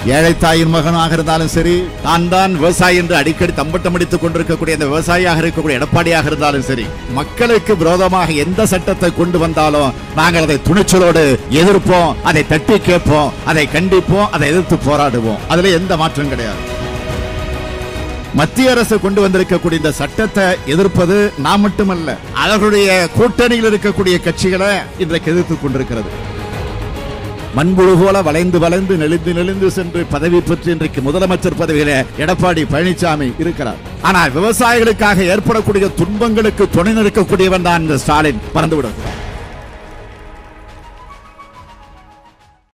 ஏழை தாயின் மகனாக இருந்தாலும் சரி தான் தான் விவசாயி என்று அடிக்கடி தம்பட்டம் அடித்துக் கொண்டிருக்கக்கூடிய அந்த விவசாயியாக இருக்கக்கூடிய எடப்பாடியாக இருந்தாலும் சரி மக்களுக்கு விரோதமாக எந்த சட்டத்தை கொண்டு வந்தாலும் நாங்கள் அதை துணிச்சலோடு எதிர்ப்போம் அதை தட்டி கேட்போம் அதை கண்டிப்போம் அதை எதிர்த்து போராடுவோம் அதுல எந்த மாற்றம் கிடையாது மத்திய அரசு கொண்டு வந்திருக்கக்கூடிய இந்த சட்டத்தை எதிர்ப்பது நான் மட்டுமல்ல அவர்களுடைய கூட்டணியில் இருக்கக்கூடிய கட்சிகளை இன்றைக்கு எதிர்த்துக் கொண்டிருக்கிறது மண்புழு போல வளைந்து வளைந்து நெளிந்து நெளிந்து சென்று பதவி பெற்று இன்றைக்கு முதலமைச்சர் பதவியில எடப்பாடி பழனிசாமி இருக்கிறார் ஆனால் விவசாயிகளுக்காக ஏற்படக்கூடிய துன்பங்களுக்கு துணை நிற்கக்கூடியவன் தான் இந்த ஸ்டாலின் மறந்துவிடும்